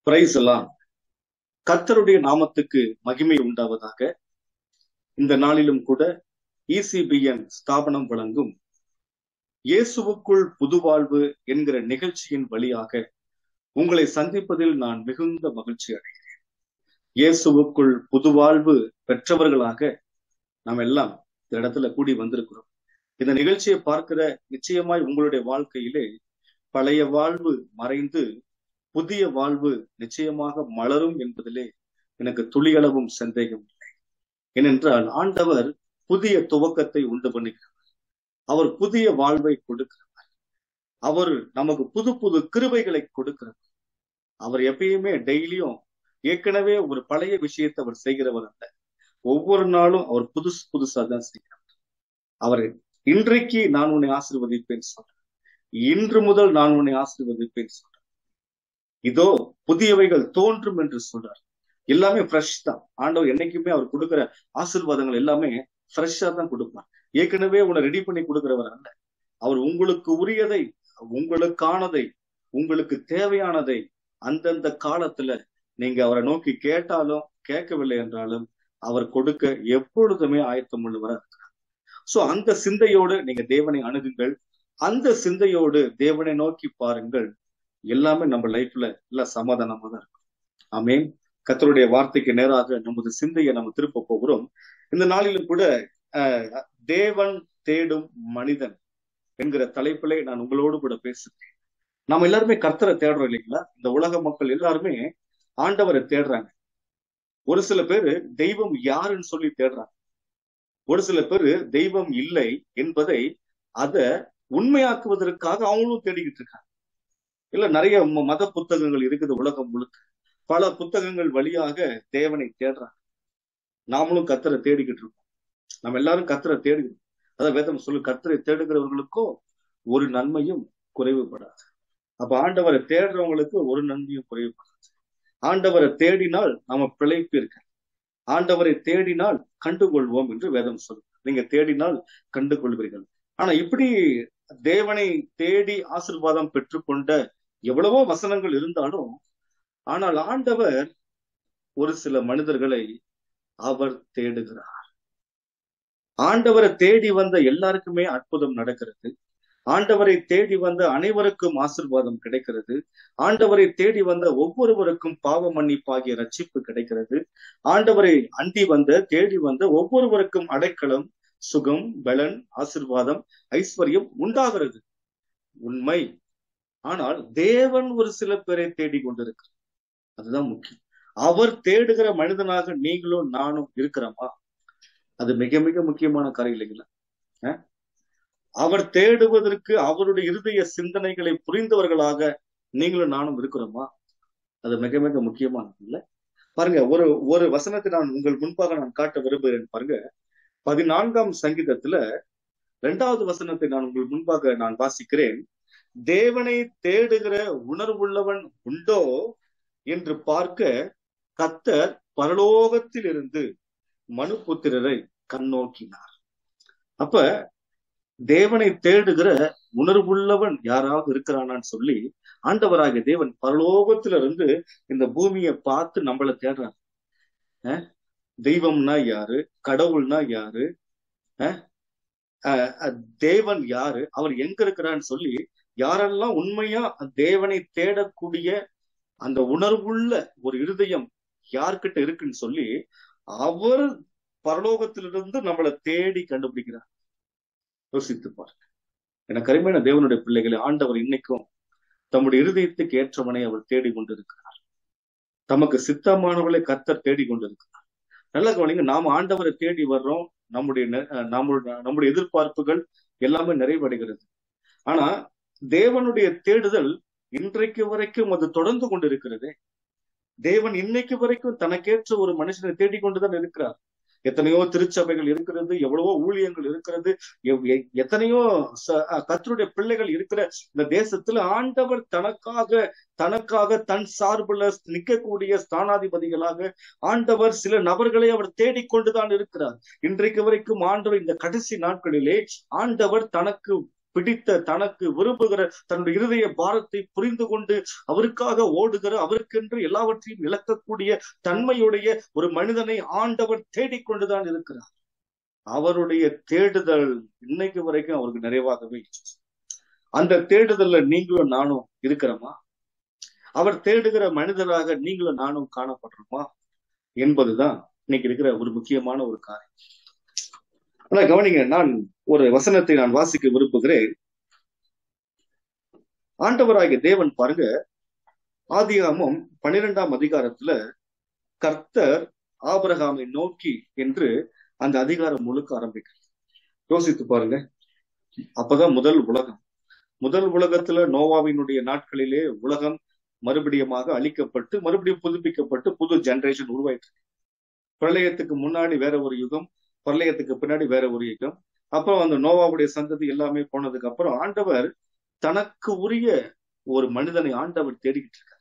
price எல்லாம் கர்த்தருடைய நாமத்துக்கு மகிமை உண்டாவதாக இந்த நாளிலும் கூட இசிபிஎன் ஸ்தாபனம் வழங்கும் இயேசுவுக்குள் புதுவாழ்வு என்கிற நிகழ்ச்சியின் வழியாக உங்களை சந்திப்பதில் நான் மிகுந்த மகிழ்ச்சி அடைகிறேன் இயேசுவுக்குள் புதுவாழ்வு பெற்றவர்களாக நாம் எல்லாம் இந்த இடத்துல கூடி வந்திருக்கிறோம் இந்த நிகழ்ச்சியை பார்க்கிற நிச்சயமாய் உங்களுடைய வாழ்க்கையிலே பழைய வாழ்வு மறைந்து புதிய வாழ்வு நிச்சயமாக மலரும் என்பதிலே எனக்கு துளியளவும் சந்தேகம் இல்லை ஏனென்றால் ஆண்டவர் புதிய துவக்கத்தை உண்டு பண்ணுகிறவர் அவர் புதிய வாழ்வை கொடுக்கிறவர் அவர் நமக்கு புது புது கிருபைகளை கொடுக்கிறவர் அவர் எப்பயுமே டெய்லியும் ஏற்கனவே ஒரு பழைய விஷயத்தை அவர் செய்கிறவர் அல்ல ஒவ்வொரு நாளும் அவர் புதுசு புதுசா தான் செய்கிறவர் அவர் இன்றைக்கு நான் உன்னை ஆசிர்வதிப்பேன் சொல்றேன் இன்று முதல் நான் உன்னை ஆசிர்வதிப்பேன் சொல்றேன் இதோ புதியவைகள் தோன்றும் என்று சொல்றார் எல்லாமே ஃப்ரெஷ் தான் ஆண்டவர் என்னைக்குமே அவர் கொடுக்கிற ஆசிர்வாதங்கள் எல்லாமே ஃப்ரெஷ்ஷா தான் கொடுப்பார் ஏற்கனவே உன்னை ரெடி பண்ணி கொடுக்கிறவர் அல்ல அவர் உங்களுக்கு உரியதை உங்களுக்கானதை உங்களுக்கு தேவையானதை அந்தந்த காலத்துல நீங்க அவரை நோக்கி கேட்டாலும் கேட்கவில்லை என்றாலும் அவர் கொடுக்க எப்பொழுதுமே ஆயத்தம் உள்ளவராக இருக்கிறார் சோ அந்த சிந்தையோடு நீங்க தேவனை அணுகுங்கள் அந்த சிந்தையோடு தேவனை நோக்கி பாருங்கள் எல்லாமே நம்ம லைஃப்ல எல்லாம் சமாதானமா தான் இருக்கும் ஆமேன் கத்தருடைய வார்த்தைக்கு நேராக நமது சிந்தையை நம்ம திருப்ப போகிறோம் இந்த நாளிலும் கூட தேவன் தேடும் மனிதன் என்கிற தலைப்பிலே நான் உங்களோடு கூட பேசுகிறேன் நம்ம எல்லாருமே கர்த்தரை தேடுறோம் இல்லைங்களா இந்த உலக மக்கள் எல்லாருமே ஆண்டவரை தேடுறாங்க ஒரு சில பேரு தெய்வம் யாருன்னு சொல்லி தேடுறாங்க ஒரு சில பேரு தெய்வம் இல்லை என்பதை அத உண்மையாக்குவதற்காக அவங்களும் தேடிக்கிட்டு இருக்காங்க இல்ல நிறைய மத புத்தகங்கள் இருக்குது உலகம் முழுக்க பல புத்தகங்கள் வழியாக தேவனை தேடுறாங்க நாமளும் கத்தரை தேடிக்கிட்டு இருக்கோம் நம்ம எல்லாரும் கத்தரை தேடுகிறோம் அதான் வேதம் சொல்லு கத்தரை தேடுகிறவர்களுக்கும் ஒரு நன்மையும் குறைவுபடாது அப்ப ஆண்டவரை தேடுறவங்களுக்கு ஒரு நன்மையும் குறைவுபடாது ஆண்டவரை தேடினால் நம்ம பிழைப்பிருக்க ஆண்டவரை தேடினால் கண்டுகொள்வோம் என்று வேதம் சொல்லும் நீங்க தேடினால் கண்டு கொள்வீர்கள் ஆனா இப்படி தேவனை தேடி ஆசிர்வாதம் பெற்றுக்கொண்ட எவ்வளவோ வசனங்கள் இருந்தாலும் ஆனால் ஆண்டவர் ஒரு சில மனிதர்களை அவர் தேடுகிறார் ஆண்டவரை தேடி வந்த எல்லாருக்குமே அற்புதம் நடக்கிறது ஆண்டவரை தேடி வந்த அனைவருக்கும் ஆசிர்வாதம் கிடைக்கிறது ஆண்டவரை தேடி வந்த ஒவ்வொருவருக்கும் பாவ மன்னிப்பாகிய ரட்சிப்பு கிடைக்கிறது ஆண்டவரை அண்டி வந்த தேடி வந்த ஒவ்வொருவருக்கும் அடைக்கலம் சுகம் பலன் ஆசிர்வாதம் ஐஸ்வர்யம் உண்டாகிறது உண்மை ஆனால் தேவன் ஒரு சில பேரை தேடி கொண்டிருக்கிறார் அதுதான் முக்கியம் அவர் தேடுகிற மனிதனாக நீங்களும் நானும் இருக்கிறோமா அது மிக மிக முக்கியமான காரியம் இல்லைங்களா அவர் தேடுவதற்கு அவருடைய இருதய சிந்தனைகளை புரிந்தவர்களாக நீங்களும் நானும் இருக்கிறோமா அது மிக மிக முக்கியமானது இல்ல பாருங்க ஒரு ஒரு வசனத்தை நான் உங்கள் முன்பாக நான் காட்ட விரும்புகிறேன் பாருங்க பதினான்காம் சங்கீதத்துல இரண்டாவது வசனத்தை நான் உங்கள் முன்பாக நான் வாசிக்கிறேன் தேவனை தேடுகிற உணர்வுள்ளவன் உண்டோ என்று பார்க்க கத்தர் பரலோகத்தில் இருந்து மனுபுத்திரரை கண்ணோக்கினார் அப்ப தேவனை தேடுகிற உணர்வுள்ளவன் யாராவது இருக்கிறானான்னு சொல்லி ஆண்டவராகிய தேவன் பரலோகத்திலிருந்து இந்த பூமியை பார்த்து நம்மளை தேடுறாங்க தெய்வம்னா யாரு கடவுள்னா யாரு தேவன் யாரு அவர் எங்க இருக்கிறான்னு சொல்லி யாரெல்லாம் உண்மையா தேவனை தேடக்கூடிய அந்த உணர்வுள்ள ஒரு இருதயம் யார்கிட்ட இருக்குன்னு சொல்லி அவர் பரலோகத்திலிருந்து நம்மளை தேடி கண்டுபிடிக்கிறார் யோசித்து பாருங்க எனக்கு அருமையான தேவனுடைய பிள்ளைகளை ஆண்டவர் இன்னைக்கும் தம்முடைய இருதயத்துக்கு ஏற்றவனை அவர் தேடி கொண்டிருக்கிறார் தமக்கு சித்தமானவர்களை கத்தர் தேடி கொண்டிருக்கிறார் நல்ல கவனிங்க நாம ஆண்டவரை தேடி வர்றோம் நம்முடைய நம்முடைய நம்முடைய எதிர்பார்ப்புகள் எல்லாமே நிறைவடைகிறது ஆனா தேவனுடைய தேடுதல் இன்றைக்கு வரைக்கும் அது தொடர்ந்து கொண்டிருக்கிறதே தேவன் இன்னைக்கு வரைக்கும் தனக்கேற்ற ஒரு மனுஷனை தேடிக்கொண்டுதான் இருக்கிறார் எத்தனையோ திருச்சபைகள் இருக்கிறது எவ்வளவோ ஊழியங்கள் இருக்கிறது எத்தனையோ கத்தருடைய பிள்ளைகள் இருக்கிற இந்த தேசத்துல ஆண்டவர் தனக்காக தனக்காக தன் சார்புல நிற்கக்கூடிய ஸ்தானாதிபதிகளாக ஆண்டவர் சில நபர்களை அவர் தேடிக்கொண்டுதான் இருக்கிறார் இன்றைக்கு வரைக்கும் ஆண்டவர் இந்த கடைசி நாட்களிலே ஆண்டவர் தனக்கு பிடித்த தனக்கு விரும்புகிற தன்னுடைய இருதய பாரத்தை புரிந்து கொண்டு அவருக்காக ஓடுகிற அவருக்கென்று எல்லாவற்றையும் இழக்கக்கூடிய தன்மையுடைய ஒரு மனிதனை ஆண்டவர் தேடிக்கொண்டுதான் இருக்கிறார் அவருடைய தேடுதல் இன்னைக்கு வரைக்கும் அவருக்கு நிறைவாகவே அந்த தேடுதல்ல நீங்களும் நானும் இருக்கிறோமா அவர் தேடுகிற மனிதராக நீங்களும் நானும் காணப்படுறோமா என்பதுதான் இன்னைக்கு இருக்கிற ஒரு முக்கியமான ஒரு காரியம் ஆனா கவனிங்க நான் ஒரு வசனத்தை நான் வாசிக்க விரும்புகிறேன் ஆண்டவராகிய தேவன் பாருங்க ஆதிகாமம் பன்னிரெண்டாம் அதிகாரத்துல கர்த்தர் ஆபரகாமை நோக்கி என்று அந்த அதிகாரம் முழுக்க ஆரம்பிக்கிறது யோசித்து பாருங்க அப்பதான் முதல் உலகம் முதல் உலகத்துல நோவாவினுடைய நாட்களிலே உலகம் மறுபடியுமாக அழிக்கப்பட்டு மறுபடியும் புதுப்பிக்கப்பட்டு புது ஜெனரேஷன் உருவாயிட்டு பிரளயத்துக்கு முன்னாடி வேற ஒரு யுகம் பிரளயத்துக்கு பின்னாடி வேற ஒரு யுகம் அப்புறம் அந்த நோவாவுடைய சந்ததி எல்லாமே போனதுக்கு அப்புறம் ஆண்டவர் தனக்கு உரிய ஒரு மனிதனை ஆண்டவர் தேடிக்கிட்டு இருக்கார்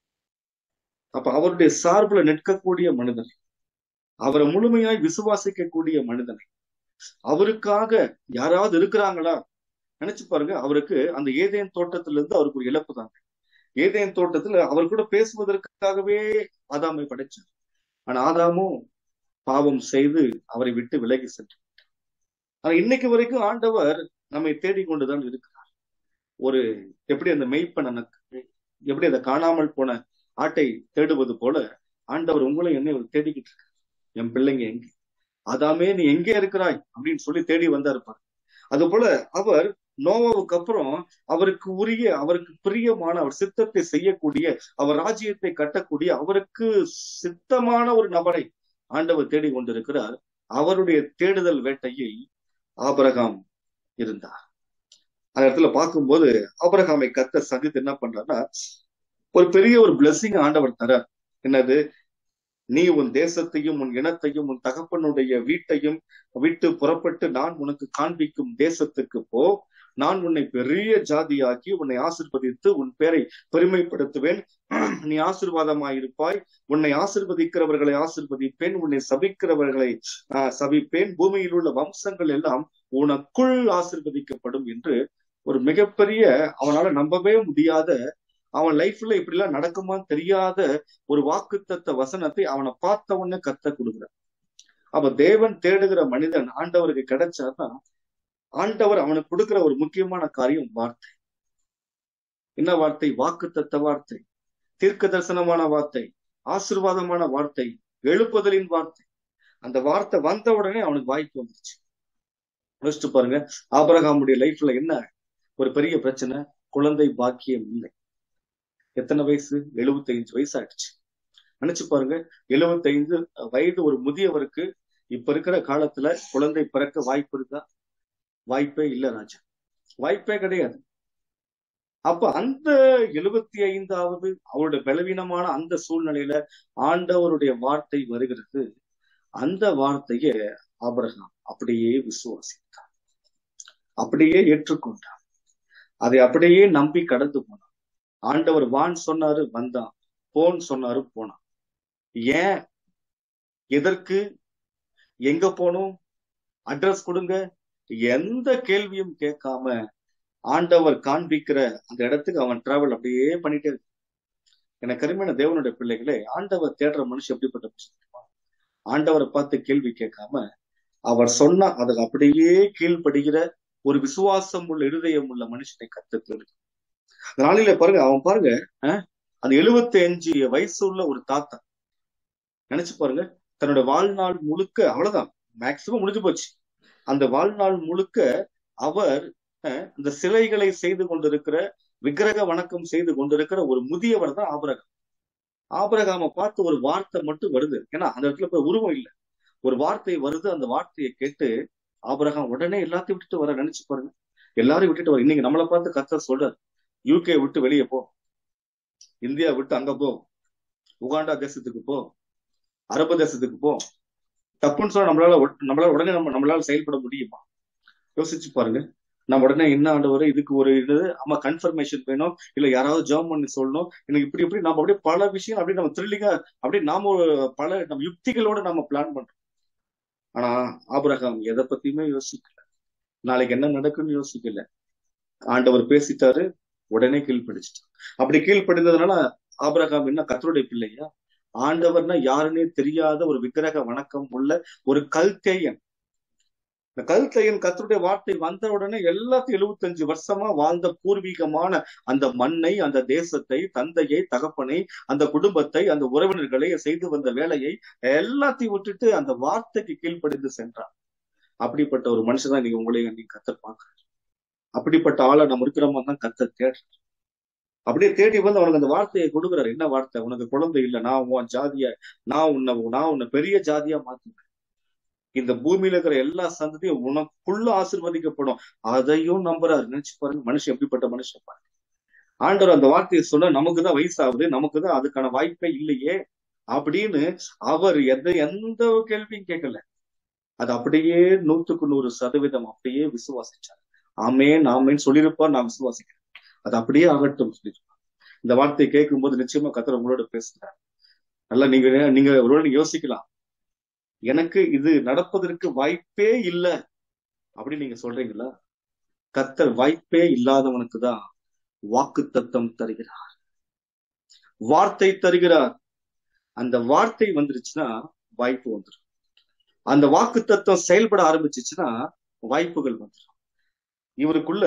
அப்ப அவருடைய சார்புல நிற்கக்கூடிய மனிதனை அவரை முழுமையாய் விசுவாசிக்கக்கூடிய மனிதனை அவருக்காக யாராவது இருக்கிறாங்களா நினைச்சு பாருங்க அவருக்கு அந்த ஏதேன் தோட்டத்துல இருந்து அவருக்கு ஒரு இழப்பு தாங்க ஏதேன் தோட்டத்துல அவர் கூட பேசுவதற்காகவே ஆதாமை படைச்சார் ஆனா ஆதாமும் பாவம் செய்து அவரை விட்டு விலகி சென்று ஆனா இன்னைக்கு வரைக்கும் ஆண்டவர் நம்மை தேடிக்கொண்டுதான் இருக்கிறார் ஒரு எப்படி அந்த மெய்ப்பன எப்படி அதை காணாமல் போன ஆட்டை தேடுவது போல ஆண்டவர் உங்களை என்னை அவர் தேடிக்கிட்டு இருக்கார் என் பிள்ளைங்க எங்க அதாமே நீ எங்கே இருக்கிறாய் அப்படின்னு சொல்லி தேடி வந்தா இருப்பார் அது போல அவர் நோவாவுக்கு அப்புறம் அவருக்கு உரிய அவருக்கு பிரியமான அவர் சித்தத்தை செய்யக்கூடிய அவர் ராஜ்யத்தை கட்டக்கூடிய அவருக்கு சித்தமான ஒரு நபரை ஆண்டவர் தேடி கொண்டிருக்கிறார் அவருடைய தேடுதல் வேட்டையில் ஆபரகாம் இருந்தார் அந்த இடத்துல பார்க்கும்போது ஆபரகாமை கத்த சந்தித்து என்ன பண்றாருன்னா ஒரு பெரிய ஒரு பிளஸ்ஸிங் ஆண்டவர் தரார் என்னது நீ உன் தேசத்தையும் உன் இனத்தையும் உன் தகப்பனுடைய வீட்டையும் விட்டு புறப்பட்டு நான் உனக்கு காண்பிக்கும் தேசத்துக்கு போ நான் உன்னை பெரிய ஜாதியாக்கி உன்னை ஆசிர்வதித்து உன் பேரை பெருமைப்படுத்துவேன் நீ ஆசிர்வாதமாயிருப்பாய் உன்னை ஆசிர்வதிக்கிறவர்களை ஆசிர்வதிப்பேன் உன்னை சபிக்கிறவர்களை ஆஹ் சபிப்பேன் பூமியில் உள்ள வம்சங்கள் எல்லாம் உனக்குள் ஆசிர்வதிக்கப்படும் என்று ஒரு மிகப்பெரிய அவனால நம்பவே முடியாத அவன் லைஃப்ல இப்படி எல்லாம் நடக்குமான்னு தெரியாத ஒரு வாக்குத்தத்த வசனத்தை அவனை பார்த்த உடனே கத்த கொடுக்குறான் அப்ப தேவன் தேடுகிற மனிதன் ஆண்டவருக்கு கிடைச்சாதான் ஆண்டவர் அவனுக்கு கொடுக்கிற ஒரு முக்கியமான காரியம் வார்த்தை என்ன வார்த்தை வாக்குத்தத்த வார்த்தை தீர்க்க தரிசனமான வார்த்தை ஆசிர்வாதமான வார்த்தை எழுப்புதலின் வார்த்தை அந்த வார்த்தை வந்த உடனே அவனுக்கு வாய்ப்பு வந்துருச்சு யோசிச்சு பாருங்க ஆபரகாமுடைய லைஃப்ல என்ன ஒரு பெரிய பிரச்சனை குழந்தை பாக்கியம் இல்லை எத்தனை வயசு எழுபத்தி ஐந்து வயசு ஆயிடுச்சு நினைச்சு பாருங்க எழுபத்தி ஐந்து வயது ஒரு முதியவருக்கு இப்ப இருக்கிற காலத்துல குழந்தை பிறக்க வாய்ப்பு இருக்கா வாய்ப்பே இல்ல ராஜா வாய்ப்பே கிடையாது அப்ப அந்த எழுபத்தி ஐந்தாவது அவருடைய பலவீனமான அந்த சூழ்நிலையில ஆண்டவருடைய வார்த்தை வருகிறது அந்த வார்த்தைய ஆபரகாம் அப்படியே விசுவாசித்தார் அப்படியே ஏற்றுக்கொண்டார் அதை அப்படியே நம்பி கடந்து போனான் ஆண்டவர் வான் சொன்னாரு வந்தான் போன் சொன்னாரு போனான் ஏன் எதற்கு எங்க போகணும் அட்ரஸ் கொடுங்க எந்த கேள்வியும் கேட்காம ஆண்டவர் காண்பிக்கிற அந்த இடத்துக்கு அவன் டிராவல் அப்படியே பண்ணிட்டே இருக்கு எனக்கு கருமையான தேவனுடைய பிள்ளைகளே ஆண்டவர் தேடுற மனுஷன் எப்படிப்பட்ட மனுஷன் ஆண்டவரை பார்த்து கேள்வி கேட்காம அவர் சொன்னா அதுக்கு அப்படியே கீழ்படுகிற ஒரு விசுவாசம் உள்ள இருதயம் உள்ள மனுஷனை கத்துக்கிறது நாளில பாருங்க அவன் பாருங்க அந்த எழுபத்தி அஞ்சு வயசு உள்ள ஒரு தாத்தா நினைச்சு பாருங்க தன்னோட வாழ்நாள் முழுக்க அவ்வளவுதான் மேக்சிமம் முடிஞ்சு போச்சு அந்த வாழ்நாள் முழுக்க அவர் இந்த சிலைகளை செய்து கொண்டிருக்கிற விக்கிரக வணக்கம் செய்து கொண்டிருக்கிற ஒரு முதியவர் தான் ஆபரகம் ஆபரகாம பார்த்து ஒரு வார்த்தை மட்டும் வருது ஏன்னா அந்த இடத்துல போய் உருவம் இல்லை ஒரு வார்த்தை வருது அந்த வார்த்தையை கேட்டு ஆபரகம் உடனே எல்லாத்தையும் விட்டுட்டு வர நினைச்சு பாருங்க எல்லாரும் விட்டுட்டு வர இன்னைக்கு நம்மளை பார்த்து கத்த சொல்றாரு யூகே விட்டு வெளியே போ இந்தியா விட்டு அங்க போ உகாண்டா தேசத்துக்கு போ அரபு தேசத்துக்கு போ தப்புன்னு சொல்ல நம்மளால நம்மளால உடனே நம்ம நம்மளால செயல்பட முடியுமா யோசிச்சு பாருங்க நம்ம உடனே என்ன ஆண்டவர் இதுக்கு ஒரு இது ஆமா கன்ஃபர்மேஷன் வேணும் இல்ல யாராவது ஜாம் பண்ணி சொல்லணும் எனக்கு இப்படி இப்படி நம்ம அப்படியே பல விஷயம் அப்படியே நம்ம த்ரில்லிங்கா அப்படியே நாம பல நம்ம யுக்திகளோட நம்ம பிளான் பண்றோம் ஆனா ஆபரகாம் எதை பத்தியுமே யோசிக்கல நாளைக்கு என்ன நடக்கும்னு யோசிக்கல ஆண்டவர் பேசிட்டாரு உடனே கீழ்ப்படிச்சிட்டார் அப்படி கீழ்ப்படிந்ததுனால ஆபிரகாம் என்ன கத்தருடைய பிள்ளையா ஆண்டவர்னா யாருன்னே தெரியாத ஒரு விக்கிரக வணக்கம் உள்ள ஒரு கல்தேயன் இந்த கல்தையன் கத்தருடைய வார்த்தை வந்த உடனே எல்லாத்தையும் எழுபத்தஞ்சு வருஷமா வாழ்ந்த பூர்வீகமான அந்த மண்ணை அந்த தேசத்தை தந்தையை தகப்பனை அந்த குடும்பத்தை அந்த உறவினர்களை செய்து வந்த வேலையை எல்லாத்தையும் விட்டுட்டு அந்த வார்த்தைக்கு கீழ்ப்படிந்து சென்றான் அப்படிப்பட்ட ஒரு மனுஷன் தான் நீங்க உங்களையும் நீங்க கத்த பாக்குறாரு அப்படிப்பட்ட ஆளை நம்ம இருக்கிறவங்க தான் கத்த தேடுறாரு அப்படியே தேடி வந்து அவனுக்கு அந்த வார்த்தையை கொடுக்குறாரு என்ன வார்த்தை உனக்கு குழந்தை இல்லை நான் உன் ஜாதிய நான் உன்னை நான் உன்னை பெரிய ஜாதியா மாத்துவேன் இந்த பூமியில இருக்கிற எல்லா சந்ததியும் உனக்குள்ள ஆசிர்வதிக்கப்படும் அதையும் நம்புறாரு நினைச்சு பாருங்க மனுஷன் எப்படிப்பட்ட மனுஷன் பாருங்க ஆண்டவர் அந்த வார்த்தையை சொன்னா நமக்கு தான் வயசாகுது நமக்கு தான் அதுக்கான வாய்ப்பே இல்லையே அப்படின்னு அவர் எந்த எந்த கேள்வியும் கேட்கல அது அப்படியே நூத்துக்கு நூறு சதவீதம் அப்படியே விசுவாசிச்சார் ஆமேன் ஆமேன்னு சொல்லியிருப்பார் நான் விசுவாசிக்கிறேன் அது அப்படியே ஆகட்டும் சொல்லியிருப்பார் இந்த வார்த்தையை கேட்கும் போது நிச்சயமா கத்தர் உங்களோட பேசுறாரு நல்லா நீங்க நீங்க ஒருவேளை நீங்க யோசிக்கலாம் எனக்கு இது நடப்பதற்கு வாய்ப்பே இல்லை அப்படின்னு நீங்க சொல்றீங்களா கத்தர் வாய்ப்பே இல்லாதவனுக்கு தான் வாக்கு தத்தம் தருகிறார் வார்த்தை தருகிறார் அந்த வார்த்தை வந்துருச்சுன்னா வாய்ப்பு வந்துடும் அந்த வாக்கு தத்துவம் செயல்பட ஆரம்பிச்சிச்சுன்னா வாய்ப்புகள் வந்துடும் இவருக்குள்ள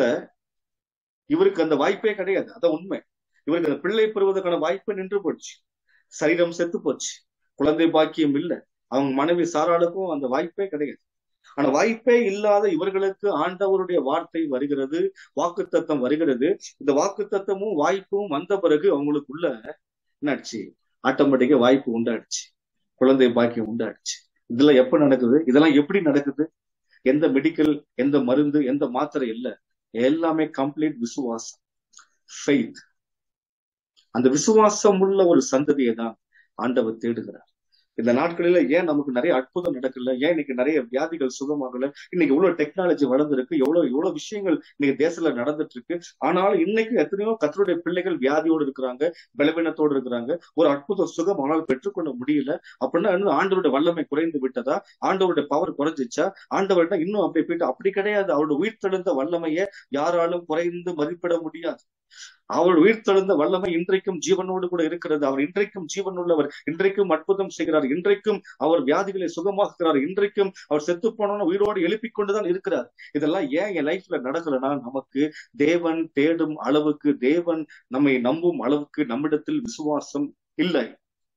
இவருக்கு அந்த வாய்ப்பே கிடையாது அதான் உண்மை இவருக்கு அந்த பிள்ளை பெறுவதற்கான வாய்ப்பு நின்று போச்சு சரீரம் செத்து போச்சு குழந்தை பாக்கியம் இல்லை அவங்க மனைவி சாராளுக்கும் அந்த வாய்ப்பே கிடையாது ஆனா வாய்ப்பே இல்லாத இவர்களுக்கு ஆண்டவருடைய வார்த்தை வருகிறது வாக்கு தத்தம் வருகிறது இந்த வாக்கு தத்தமும் வாய்ப்பும் வந்த பிறகு அவங்களுக்குள்ள என்னாச்சு ஆட்டோமேட்டிக்கா வாய்ப்பு உண்டாடுச்சு குழந்தை பாக்கியம் உண்டாடுச்சு இதெல்லாம் எப்ப நடக்குது இதெல்லாம் எப்படி நடக்குது எந்த மெடிக்கல் எந்த மருந்து எந்த மாத்திரை இல்ல எல்லாமே கம்ப்ளீட் விசுவாசம் ஃபெய்த் அந்த விசுவாசம் உள்ள ஒரு சந்ததியை தான் ஆண்டவர் தேடுகிறார் இந்த நாட்களில ஏன் நமக்கு நிறைய அற்புதம் நடக்கல ஏன் இன்னைக்கு நிறைய வியாதிகள் சுகமாகல இன்னைக்கு எவ்வளவு டெக்னாலஜி வளர்ந்துருக்கு எவ்வளவு எவ்வளவு விஷயங்கள் இன்னைக்கு தேசத்துல நடந்துட்டு இருக்கு ஆனாலும் இன்னைக்கு எத்தனையோ கத்தருடைய பிள்ளைகள் வியாதியோடு இருக்கிறாங்க பலவீனத்தோடு இருக்கிறாங்க ஒரு அற்புத சுகம் அவனால் பெற்றுக்கொள்ள முடியல அப்படின்னா ஆண்டவருடைய வல்லமை குறைந்து விட்டதா ஆண்டவருடைய பவர் குறைஞ்சிச்சா ஆண்டவர்கிட்ட இன்னும் அப்படி போயிட்டு அப்படி கிடையாது அவருடைய உயிர்த்தெழுந்த வல்லமையை யாராலும் குறைந்து மதிப்பிட முடியாது அவர் உயிர்த்தெழுந்த வல்லமை இன்றைக்கும் ஜீவனோடு கூட இருக்கிறது அவர் இன்றைக்கும் ஜீவன் உள்ளவர் இன்றைக்கும் அற்புதம் செய்கிறார் இன்றைக்கும் அவர் வியாதிகளை சுகமாக்குகிறார் இன்றைக்கும் அவர் செத்து போனோன்னு உயிரோடு எழுப்பிக் கொண்டுதான் இருக்கிறார் இதெல்லாம் ஏன் என் லைஃப்ல நடக்கலன்னா நமக்கு தேவன் தேடும் அளவுக்கு தேவன் நம்மை நம்பும் அளவுக்கு நம்மிடத்தில் விசுவாசம் இல்லை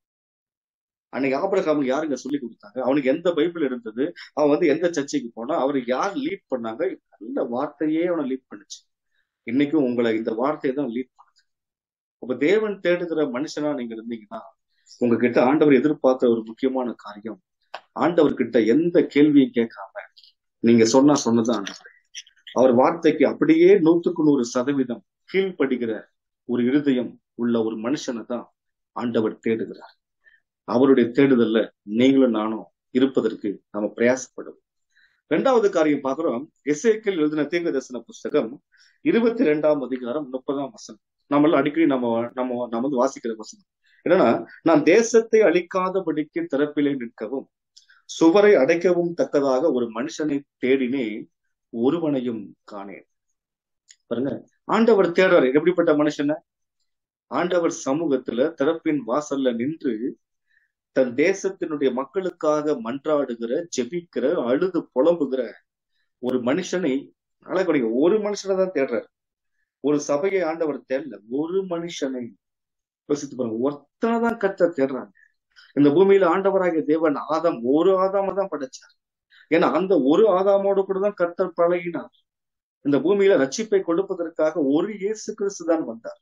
அன்னைக்கு ஆபரகாமுக்கு யாருங்க சொல்லி கொடுத்தாங்க அவனுக்கு எந்த பைபிள் இருந்தது அவன் வந்து எந்த சர்ச்சைக்கு போனா அவர் யார் லீட் பண்ணாங்க நல்ல வார்த்தையே அவனை லீட் பண்ணுச்சு இன்னைக்கும் உங்களை இந்த வார்த்தையை தான் லீட் பண்ணுது அப்ப தேவன் தேடுகிற மனுஷனா நீங்க இருந்தீங்கன்னா உங்ககிட்ட ஆண்டவர் எதிர்பார்த்த ஒரு முக்கியமான காரியம் ஆண்டவர் கிட்ட எந்த கேள்வியும் கேட்காம நீங்க சொன்னா சொன்னது ஆண்டவர் அவர் வார்த்தைக்கு அப்படியே நூத்துக்கு நூறு சதவீதம் கீழ்ப்படுகிற ஒரு இருதயம் உள்ள ஒரு மனுஷனை தான் ஆண்டவர் தேடுகிறார் அவருடைய தேடுதல்ல நீங்களும் நானும் இருப்பதற்கு நம்ம பிரயாசப்படுவோம் ரெண்டாவது காரியம் பாக்குறோம் எஸ்ஏக்கில் எழுதின தீர்க்க தரிசன புஸ்தகம் இருபத்தி ரெண்டாம் அதிகாரம் முப்பதாம் வசனம் நம்மள அடிக்கடி நம்ம நம்ம நம்ம வந்து வாசிக்கிற வசனம் என்னன்னா நான் தேசத்தை அழிக்காதபடிக்கு திறப்பிலே நிற்கவும் சுவரை அடைக்கவும் தக்கதாக ஒரு மனுஷனை தேடினேன் ஒருவனையும் காணேன் பாருங்க ஆண்டவர் தேடுறாரு எப்படிப்பட்ட மனுஷன ஆண்டவர் சமூகத்துல திறப்பின் வாசல்ல நின்று தன் தேசத்தினுடைய மக்களுக்காக மன்றாடுகிற ஜெபிக்கிற அழுது புலம்புகிற ஒரு மனுஷனை அழகுடைய ஒரு மனுஷனை தான் தேடுறாரு ஒரு சபையை ஆண்டவர் தேடல ஒரு மனுஷனை யோசித்து பாருங்க ஒருத்தனை தான் கத்த தேடுறாங்க இந்த பூமியில ஆண்டவராகிய தேவன் ஆதாம் ஒரு ஆதாம தான் படைச்சார் ஏன்னா அந்த ஒரு ஆதாமோடு கூட தான் கத்தர் பழகினார் இந்த பூமியில ரட்சிப்பை கொடுப்பதற்காக ஒரு இயேசு கிறிஸ்து தான் வந்தார்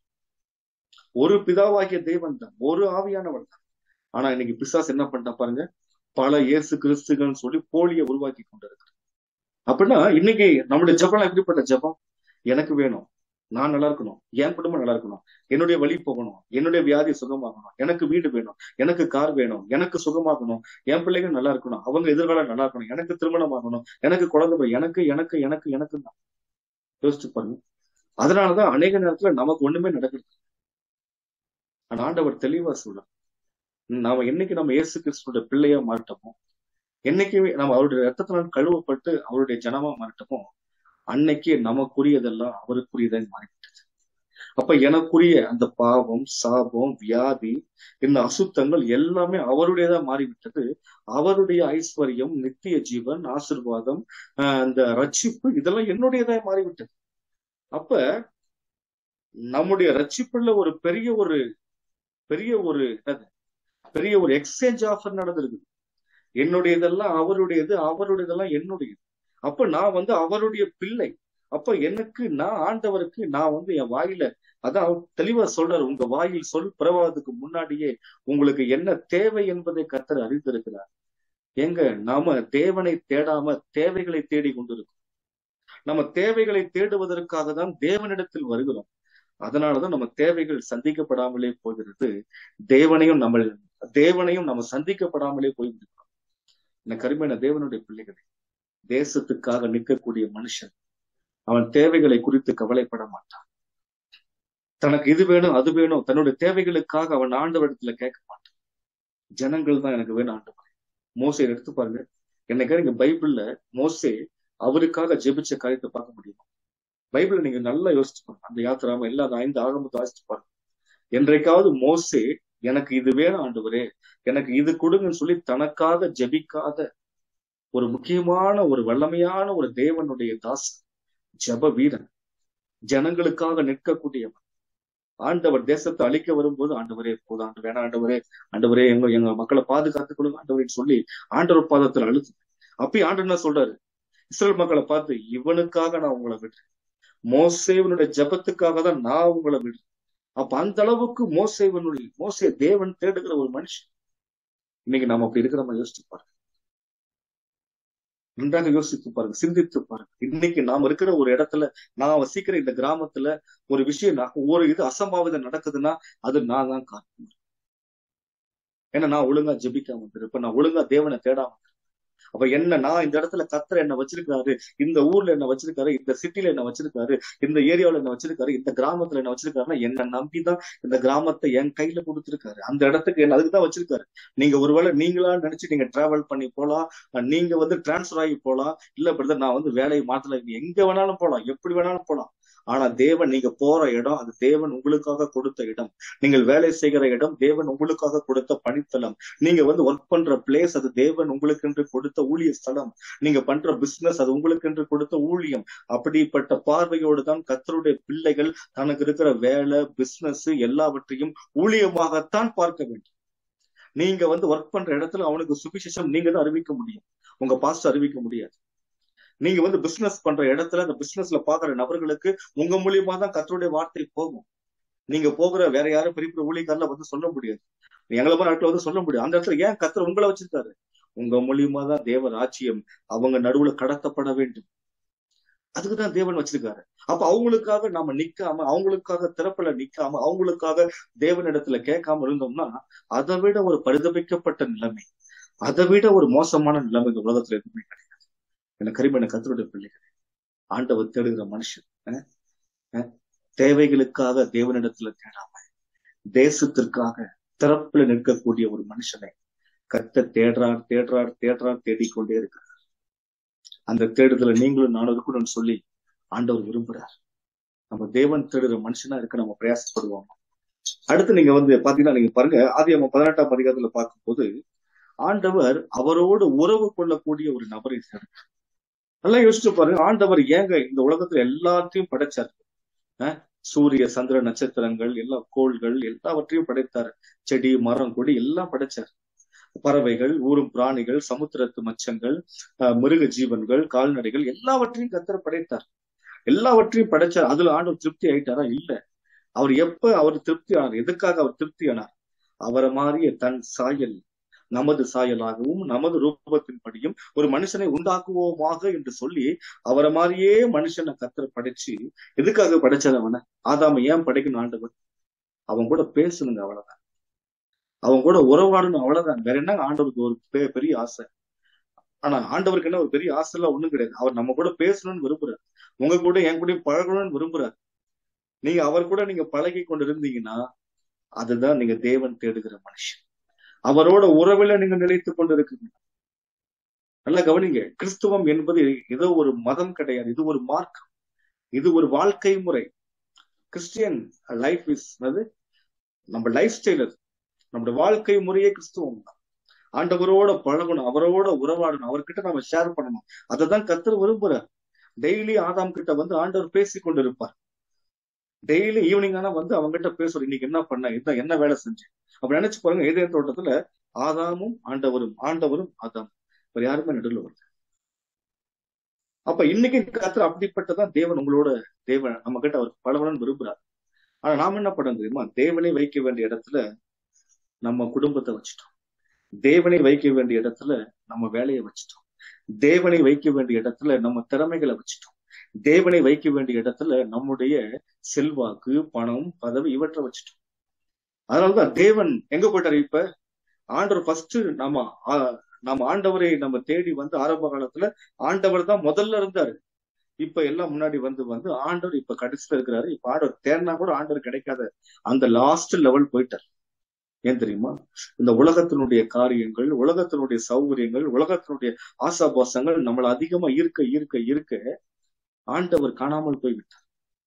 ஒரு பிதாவாகிய தேவன் தான் ஒரு ஆவியானவர் தான் ஆனா இன்னைக்கு பிசாஸ் என்ன பண்ணா பாருங்க பல இயேசு கிறிஸ்துகள்னு சொல்லி போலியை உருவாக்கி கொண்டிருக்கு அப்படின்னா இன்னைக்கு நம்முடைய ஜபம் எப்படிப்பட்ட ஜபம் எனக்கு வேணும் நான் நல்லா இருக்கணும் என் குடும்பம் நல்லா இருக்கணும் என்னுடைய வழி போகணும் என்னுடைய வியாதி சுகமாகணும் எனக்கு வீடு வேணும் எனக்கு கார் வேணும் எனக்கு சுகமாகணும் என் பிள்ளைகள் நல்லா இருக்கணும் அவங்க எதிர்காலம் நல்லா இருக்கணும் எனக்கு திருமணம் ஆகணும் எனக்கு குழந்தை எனக்கு எனக்கு எனக்கு எனக்கு தான் யோசிச்சு பாருங்க அதனாலதான் அநேக நேரத்துல நமக்கு ஒண்ணுமே நடக்குது ஆனா ஆண்டவர் தெளிவா சொல்ல நாம என்னைக்கு நம்ம இயேசு கிறிஸ்துவோட பிள்ளையா மாறிட்டோமோ என்னைக்கு நம்ம அவருடைய ரத்தத்தினால் கழுவப்பட்டு அவருடைய ஜனமா மாறிட்டோமோ அன்னைக்கு நமக்குரியதெல்லாம் அவருக்குரியதாக மாறிவிட்டது அப்ப எனக்குரிய அந்த பாவம் சாபம் வியாதி இந்த அசுத்தங்கள் எல்லாமே அவருடையதா மாறிவிட்டது அவருடைய ஐஸ்வர்யம் நித்திய ஜீவன் ஆசிர்வாதம் ஆஹ் அந்த ரட்சிப்பு இதெல்லாம் என்னுடையதா மாறிவிட்டது அப்ப நம்முடைய ரட்சிப்புல ஒரு பெரிய ஒரு பெரிய ஒரு என்னது பெரிய ஒரு எக்ஸ்சேஞ்ச் ஆஃபர் நடந்திருக்கு என்னுடையதெல்லாம் அவருடையது அவருடையதெல்லாம் என்னுடையது அப்ப நான் வந்து அவருடைய பிள்ளை அப்ப எனக்கு நான் ஆண்டவருக்கு நான் வந்து என் வாயில அதான் அவர் தெளிவா சொல்றாரு உங்க வாயில் சொல் பிறவாததுக்கு முன்னாடியே உங்களுக்கு என்ன தேவை என்பதை கத்தர் அறிந்திருக்கிறார் எங்க நாம தேவனை தேடாம தேவைகளை தேடி கொண்டிருக்கோம் நம்ம தேவைகளை தேடுவதற்காக தான் தேவனிடத்தில் வருகிறோம் அதனாலதான் நம்ம தேவைகள் சந்திக்கப்படாமலே போகிறது தேவனையும் நம்ம தேவனையும் நம்ம சந்திக்கப்படாமலே போய்விடுகிறோம் இந்த கருமையான தேவனுடைய பிள்ளைகளே தேசத்துக்காக நிற்கக்கூடிய மனுஷன் அவன் தேவைகளை குறித்து கவலைப்பட மாட்டான் தனக்கு இது வேணும் அது வேணும் தன்னுடைய தேவைகளுக்காக அவன் ஆண்டவரிடத்துல கேட்க மாட்டான் ஜனங்கள் தான் எனக்கு வேணும் ஆண்டவர் மோசை எடுத்து பாருங்க என்னைக்கா நீங்க பைபிள்ல மோசே அவருக்காக ஜெபிச்ச காரியத்தை பார்க்க முடியும் பைபிள நீங்க நல்லா யோசிச்சு பாருங்க அந்த யாத்திராம எல்லா அந்த ஐந்து ஆகமத்தை வாசிச்சு பாருங்க என்றைக்காவது மோசே எனக்கு இது வேணும் ஆண்டவரே எனக்கு இது கொடுங்கன்னு சொல்லி தனக்காக ஜெபிக்காத ஒரு முக்கியமான ஒரு வல்லமையான ஒரு தேவனுடைய தாஸ் ஜப வீரன் ஜனங்களுக்காக நிற்கக்கூடியவன் ஆண்டவர் தேசத்தை அழிக்க வரும்போது ஆண்டவரே போதும் ஆண்டு வேணாம் ஆண்டவரே ஆண்டவரே எங்க எங்க மக்களை பாதுகாத்துக் கொடுங்க ஆண்டவரேன்னு சொல்லி ஆண்டவர் பாதத்துல அழுத்து அப்பயும் ஆண்டு என்ன சொல்றாரு இஸ்ரேல் மக்களை பார்த்து இவனுக்காக நான் உங்களை விடுறேன் மோசேவனுடைய ஜபத்துக்காக தான் நான் உங்களை விடுறேன் அப்ப அந்த அளவுக்கு மோசேவனுடைய மோசே தேவன் தேடுகிற ஒரு மனுஷன் இன்னைக்கு நாம அப்படி இருக்கிற மாதிரி யோசிச்சு பாருங்க நன்றாக யோசித்து பாருங்க சிந்தித்து பாருங்க இன்னைக்கு நாம இருக்கிற ஒரு இடத்துல நான் வசிக்கிற இந்த கிராமத்துல ஒரு விஷயம் ஒரு இது அசம்பாவிதம் நடக்குதுன்னா அது நான் தான் காரணம் ஏன்னா நான் ஒழுங்கா ஜெபிக்காம இருப்பேன் நான் ஒழுங்கா தேவனை தேடாம அப்ப என்ன நான் இந்த இடத்துல கத்தர் என்ன வச்சிருக்காரு இந்த ஊர்ல என்ன வச்சிருக்காரு இந்த சிட்டில என்ன வச்சிருக்காரு இந்த ஏரியாவில என்ன வச்சிருக்காரு இந்த கிராமத்துல என்ன வச்சிருக்காருன்னா என்ன நம்பிதான் இந்த கிராமத்தை என் கையில கொடுத்திருக்காரு அந்த இடத்துக்கு என்ன அதுக்குதான் வச்சிருக்காரு நீங்க ஒருவேளை நீங்களா நினைச்சு நீங்க டிராவல் பண்ணி போலாம் நீங்க வந்து டிரான்ஸ்பர் ஆகி போலாம் இல்ல பிரதர் நான் வந்து வேலையை மாத்தல எங்க வேணாலும் போலாம் எப்படி வேணாலும் போலாம் ஆனா தேவன் நீங்க போற இடம் அது தேவன் உங்களுக்காக கொடுத்த இடம் நீங்கள் வேலை செய்கிற இடம் தேவன் உங்களுக்காக கொடுத்த பணித்தளம் நீங்க வந்து ஒர்க் பண்ற பிளேஸ் அது தேவன் உங்களுக்கு என்று கொடுத்த ஊழிய ஸ்தலம் நீங்க பண்ற பிசினஸ் அது உங்களுக்கு என்று கொடுத்த ஊழியம் அப்படிப்பட்ட பார்வையோடு தான் கத்தருடைய பிள்ளைகள் தனக்கு இருக்கிற வேலை பிசினஸ் எல்லாவற்றையும் ஊழியமாகத்தான் பார்க்க வேண்டும் நீங்க வந்து ஒர்க் பண்ற இடத்துல அவனுக்கு சுவிசேஷம் நீங்க தான் அறிவிக்க முடியும் உங்க பாஸ்ட் அறிவிக்க முடியாது நீங்க வந்து பிசினஸ் பண்ற இடத்துல அந்த பிசினஸ்ல பாக்குற நபர்களுக்கு உங்க மூலியமா தான் கத்தருடைய வார்த்தை போகும் நீங்க போகிற வேற யாரும் பெரிய பெரிய ஊழியக்காரில் வந்து சொல்ல முடியாது எங்களை மாதிரி நாட்டுல வந்து சொல்ல முடியாது அந்த இடத்துல ஏன் கத்தர் உங்களை வச்சிருக்காரு உங்க மூலியமா தான் தேவ ராஜ்யம் அவங்க நடுவுல கடத்தப்பட வேண்டும் அதுக்குதான் தேவன் வச்சிருக்காரு அப்ப அவங்களுக்காக நாம நிக்காம அவங்களுக்காக திறப்புல நிக்காம அவங்களுக்காக தேவனிடத்துல கேட்காம இருந்தோம்னா அதை விட ஒரு பரிதபிக்கப்பட்ட நிலைமை அதை விட ஒரு மோசமான நிலைமை இந்த உலகத்துல எதுவுமே கிடையாது எனக்கு கரிமன கத்தருடைய பிள்ளைகள் ஆண்டவர் தேடுகிற மனுஷன் தேவைகளுக்காக தேவனிடத்துல தேடாம தேசத்திற்காக திறப்புல நிற்கக்கூடிய ஒரு மனுஷனை கத்த தேடுறார் தேடுறார் தேடுறார் தேடிக்கொண்டே இருக்கிறார் அந்த தேடுதலை நீங்களும் நானும் இருக்கணும்னு சொல்லி ஆண்டவர் விரும்புறார் நம்ம தேவன் தேடுற மனுஷனா இருக்க நம்ம பிரயாசப்படுவோம் அடுத்து நீங்க வந்து பாத்தீங்கன்னா நீங்க பாருங்க ஆதி நம்ம பதினெட்டாம் அதிகாரத்துல பார்க்கும்போது ஆண்டவர் அவரோடு உறவு கொள்ளக்கூடிய ஒரு நபரை சேர்ந்தார் நல்லா யோசிச்சு பாருங்க ஆண்டவர் ஏங்க இந்த உலகத்துல எல்லாத்தையும் படைச்சார் சூரிய சந்திர நட்சத்திரங்கள் எல்லா கோள்கள் எல்லாவற்றையும் படைத்தார் செடி மரம் கொடி எல்லாம் படைச்சார் பறவைகள் ஊரும் பிராணிகள் சமுத்திரத்து மச்சங்கள் மிருக ஜீவன்கள் கால்நடைகள் எல்லாவற்றையும் கத்தர படைத்தார் எல்லாவற்றையும் படைச்சார் அதுல ஆண்டவர் திருப்தி ஆயிட்டாரா இல்ல அவர் எப்ப அவர் திருப்தி ஆனார் எதுக்காக அவர் திருப்தி ஆனார் அவரை மாறிய தன் சாயல் நமது சாயலாகவும் நமது ரூபத்தின்படியும் ஒரு மனுஷனை உண்டாக்குவோமாக என்று சொல்லி அவரை மாதிரியே மனுஷனை கத்தரை படைச்சு எதுக்காக படைச்சது அவனை ஆதாம ஏன் படைக்கணும் ஆண்டவர் அவன் கூட பேசணுங்க அவ்வளவுதான் அவன் கூட உறவாடணும் அவ்வளவுதான் வேற என்ன ஆண்டவருக்கு ஒரு பெரிய ஆசை ஆனா ஆண்டவருக்கு என்ன ஒரு பெரிய ஆசை எல்லாம் ஒண்ணும் கிடையாது அவர் நம்ம கூட பேசணும்னு விரும்புறாரு உங்க கூட என் கூட பழகணும்னு விரும்புறாரு நீங்க அவர் கூட நீங்க பழகி கொண்டு இருந்தீங்கன்னா அதுதான் நீங்க தேவன் தேடுகிற மனுஷன் அவரோட உறவில நீங்க நிலைத்து கொண்டு இருக்கீங்க நல்லா கவனிங்க கிறிஸ்துவம் என்பது ஏதோ ஒரு மதம் கிடையாது இது ஒரு மார்க்கம் இது ஒரு வாழ்க்கை முறை கிறிஸ்டியன் லைஃப் இஸ் அது நம்ம லைஃப் ஸ்டைல் அது நம்முடைய வாழ்க்கை முறையே கிறிஸ்துவம் தான் ஆண்டவரோட பழகணும் அவரோட உறவாடணும் அவர்கிட்ட நம்ம ஷேர் பண்ணணும் அதை தான் கத்தர் விரும்புறார் டெய்லி ஆதாம் கிட்ட வந்து ஆண்டவர் பேசி கொண்டு இருப்பார் டெய்லி ஈவினிங் ஆனா வந்து அவங்க கிட்ட பேசுவார் இன்னைக்கு என்ன பண்ண என்ன என்ன வேலை செஞ்சேன் அப்ப நினைச்சு பாருங்க ஏதே தோட்டத்துல ஆதாமும் ஆண்டவரும் ஆண்டவரும் ஆதாம் வேற யாருமே நடுவில் வருது அப்ப இன்னைக்கு கத்தர் அப்படிப்பட்டதான் தேவன் உங்களோட தேவன் நம்ம கிட்ட அவர் பலவலன் விரும்புறார் ஆனா நாம என்ன பண்ண தெரியுமா தேவனை வைக்க வேண்டிய இடத்துல நம்ம குடும்பத்தை வச்சுட்டோம் தேவனை வைக்க வேண்டிய இடத்துல நம்ம வேலையை வச்சுட்டோம் தேவனை வைக்க வேண்டிய இடத்துல நம்ம திறமைகளை வச்சுட்டோம் தேவனை வைக்க வேண்டிய இடத்துல நம்முடைய செல்வாக்கு பணம் பதவி இவற்றை வச்சுட்டோம் அதனாலதான் தேவன் எங்க போயிட்டாரு இப்ப ஆண்டவர் ஃபர்ஸ்ட் நம்ம நம்ம ஆண்டவரை நம்ம தேடி வந்து ஆரம்ப காலத்துல ஆண்டவர் தான் முதல்ல இருந்தாரு இப்ப எல்லாம் முன்னாடி வந்து வந்து ஆண்டவர் இப்ப கடைசியில இருக்கிறாரு இப்ப ஆண்டவர் தேர்னா கூட ஆண்டவர் கிடைக்காத அந்த லாஸ்ட் லெவல் போயிட்டார் ஏன் தெரியுமா இந்த உலகத்தினுடைய காரியங்கள் உலகத்தினுடைய சௌகரியங்கள் உலகத்தினுடைய ஆசாபாசங்கள் நம்மளை அதிகமா ஈர்க்க ஈர்க்க ஈர்க்க ஆண்டவர் காணாமல் போய்விட்டார்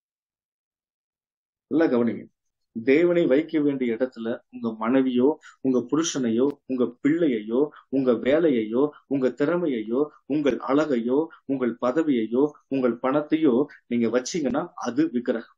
இல்ல கவனிங்க தேவனை வைக்க வேண்டிய இடத்துல உங்க மனைவியோ உங்க புருஷனையோ உங்க பிள்ளையையோ உங்க வேலையையோ உங்க திறமையையோ உங்கள் அழகையோ உங்கள் பதவியையோ உங்கள் பணத்தையோ நீங்க வச்சீங்கன்னா அது விக்கிரகம்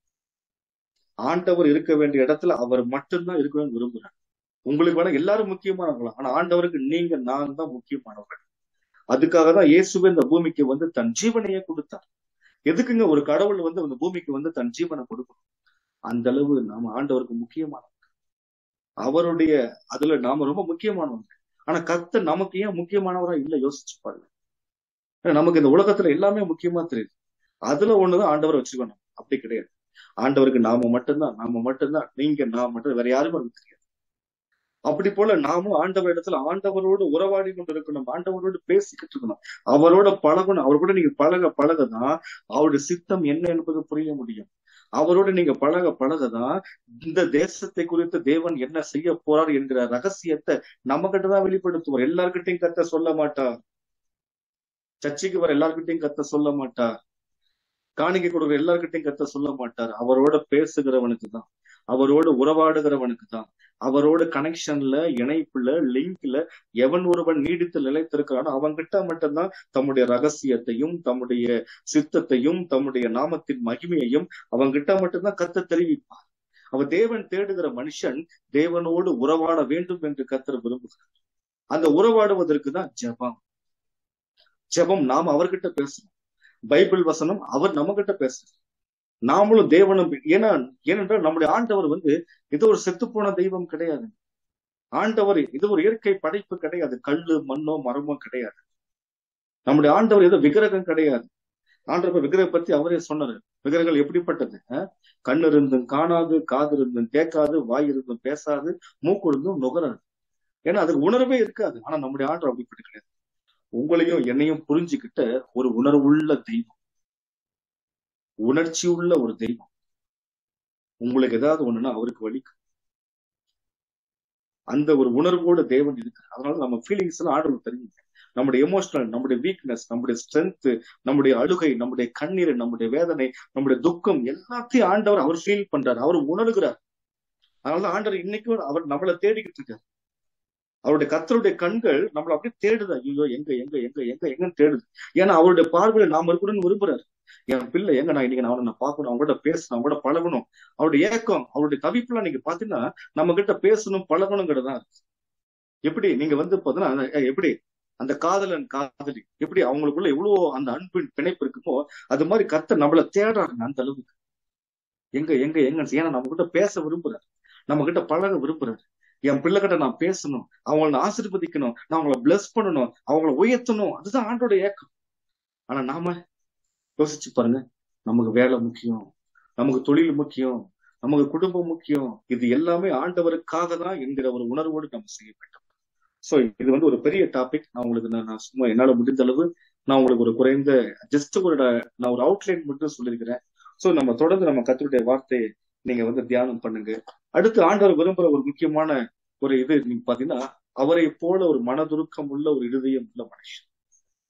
ஆண்டவர் இருக்க வேண்டிய இடத்துல அவர் மட்டும்தான் இருக்கணும்னு விரும்புறார் உங்களுக்கு வேணா எல்லாரும் முக்கியமானவங்களா ஆனா ஆண்டவருக்கு நீங்க நான் தான் முக்கியமானவர்கள் அதுக்காக தான் இயேசுவே இந்த பூமிக்கு வந்து தன் ஜீவனையே கொடுத்தார் எதுக்குங்க ஒரு கடவுள் வந்து இந்த பூமிக்கு வந்து தன் ஜீவனை கொடுக்கணும் அந்த அளவு நாம ஆண்டவருக்கு முக்கியமானவங்க அவருடைய அதுல நாம ரொம்ப முக்கியமானவங்க ஆனா கத்த நமக்கு ஏன் முக்கியமானவரா இல்ல யோசிச்சு பாருங்க நமக்கு இந்த உலகத்துல எல்லாமே முக்கியமா தெரியுது அதுல ஒண்ணுதான் ஆண்டவரை வச்சுக்கணும் அப்படி கிடையாது ஆண்டவருக்கு நாம மட்டும்தான் நாம மட்டும்தான் நீங்க நான் மட்டும் வேற யாருமே நமக்கு தெரியாது அப்படி போல நாமும் ஆண்டவர் இடத்துல ஆண்டவரோடு உறவாடி கொண்டு இருக்கணும் ஆண்டவரோடு பேசிக்கிட்டு இருக்கணும் அவரோட பழகணும் அவர் கூட நீங்க பழக பழகதான் அவருடைய சித்தம் என்ன என்பது புரிய முடியும் அவரோடு நீங்க பழக பழகதான் இந்த தேசத்தை குறித்து தேவன் என்ன செய்ய போறார் என்கிற ரகசியத்தை நம்ம கிட்டதான் வெளிப்படுத்துவார் எல்லார்கிட்டையும் கத்த சொல்ல மாட்டார் சர்ச்சைக்கு வர எல்லார்கிட்டையும் கத்த சொல்ல மாட்டார் காணிக்கை கொடுக்குற எல்லார்கிட்டையும் கத்த சொல்ல மாட்டார் அவரோட பேசுகிறவனுக்கு தான் அவரோடு உறவாடுகிறவனுக்கு தான் அவரோட கனெக்ஷன்ல இணைப்புல லிங்க்ல எவன் ஒருவன் நீடித்து நிலைத்திருக்கிறானோ அவன்கிட்ட மட்டும்தான் தம்முடைய ரகசியத்தையும் தம்முடைய சித்தத்தையும் தம்முடைய நாமத்தின் மகிமையையும் அவன்கிட்ட மட்டும்தான் கத்த தெரிவிப்பார் அவ தேவன் தேடுகிற மனுஷன் தேவனோடு உறவாட வேண்டும் என்று கத்தர் விரும்புகிறார் அந்த உறவாடுவதற்கு தான் ஜபம் ஜபம் நாம் அவர்கிட்ட பேசணும் பைபிள் வசனம் அவர் நம்ம கிட்ட பேசுறார் நாமளும் தேவனும் ஏன்னா ஏனென்றால் நம்முடைய ஆண்டவர் வந்து இது ஒரு செத்துப்போன தெய்வம் கிடையாது ஆண்டவர் இது ஒரு இயற்கை படைப்பு கிடையாது கல்லு மண்ணோ மரமோ கிடையாது நம்முடைய ஆண்டவர் ஏதோ விக்கிரகம் கிடையாது ஆண்டவர் விக்கிரக பத்தி அவரே சொன்னாரு விக்கிரகங்கள் எப்படிப்பட்டது கண்ணு இருந்தும் காணாது காது இருந்தும் கேட்காது வாய் இருந்தும் பேசாது மூக்கு இருந்தும் நுகராது ஏன்னா அதுக்கு உணர்வே இருக்காது ஆனா நம்முடைய ஆண்டவர் அப்படிப்பட்டு கிடையாது உங்களையும் என்னையும் புரிஞ்சுக்கிட்ட ஒரு உணர்வுள்ள தெய்வம் உணர்ச்சி உள்ள ஒரு தெய்வம் உங்களுக்கு ஏதாவது ஒண்ணுன்னா அவருக்கு வலிக்கும் அந்த ஒரு உணர்வோட தேவன் இருக்கு அதனால நம்ம ஃபீலிங்ஸ் எல்லாம் ஆர்டர் தெரியுங்க நம்முடைய எமோஷனல் நம்முடைய வீக்னஸ் நம்முடைய ஸ்ட்ரென்த் நம்முடைய அழுகை நம்முடைய கண்ணீர் நம்முடைய வேதனை நம்முடைய துக்கம் எல்லாத்தையும் ஆண்டவர் அவர் ஃபீல் பண்றாரு அவர் உணர்கிறார் அதனால ஆண்டவர் இன்னைக்கும் அவர் நம்மளை தேடிக்கிட்டு இருக்காரு அவருடைய கத்தருடைய கண்கள் நம்மளை அப்படியே தேடுது ஐயோ எங்க எங்க எங்க எங்க எங்கன்னு தேடுது ஏன்னா அவருடைய பார்வையில நாம இருக்கணும்னு விரும்புறாரு என் பிள்ளை எங்க நான் இன்னைக்கு நான் நான் பார்க்கணும் அவங்ககிட்ட பேசணும் அவங்ககிட்ட பழகணும் அவருடைய ஏக்கம் அவருடைய தவிப்புலாம் நீங்க பாத்தீங்கன்னா நம்ம கிட்ட பேசணும் பழகணுங்கிறதா இருக்கு எப்படி நீங்க வந்து பாத்தீங்கன்னா எப்படி அந்த காதலன் காதலி எப்படி அவங்களுக்குள்ள எவ்வளவு அந்த அன்பின் பிணைப்பு இருக்குமோ அது மாதிரி கத்த நம்மள தேடுறாங்க அந்த அளவுக்கு எங்க எங்க எங்க ஏன்னா நம்ம கிட்ட பேச விரும்புறாரு நம்ம கிட்ட பழக விரும்புறாரு என் பிள்ளைகிட்ட நான் பேசணும் அவங்கள நான் ஆசிர்வதிக்கணும் நான் அவங்கள பிளஸ் பண்ணணும் அவங்கள உயர்த்தணும் அதுதான் ஆண்டோட ஏக்கம் ஆனா நாம யோசிச்சு பாருங்க நமக்கு வேலை முக்கியம் நமக்கு தொழில் முக்கியம் நமக்கு குடும்பம் முக்கியம் இது எல்லாமே ஆண்டவருக்காக தான் என்கிற ஒரு உணர்வோடு நம்ம செய்ய வேண்டும் சோ இது வந்து ஒரு பெரிய டாபிக் நான் உங்களுக்கு நான் சும்மா என்னால முடிந்த அளவு நான் உங்களுக்கு ஒரு குறைந்த ஜஸ்ட் ஒரு நான் ஒரு அவுட்லைன் மட்டும் சொல்லியிருக்கிறேன் சோ நம்ம தொடர்ந்து நம்ம கத்துடைய வார்த்தையை நீங்க வந்து தியானம் பண்ணுங்க அடுத்து ஆண்டவர் விரும்புற ஒரு முக்கியமான ஒரு இது நீங்க பாத்தீங்கன்னா அவரை போல ஒரு மனதுருக்கம் உள்ள ஒரு இருதயம் உள்ள மனுஷன்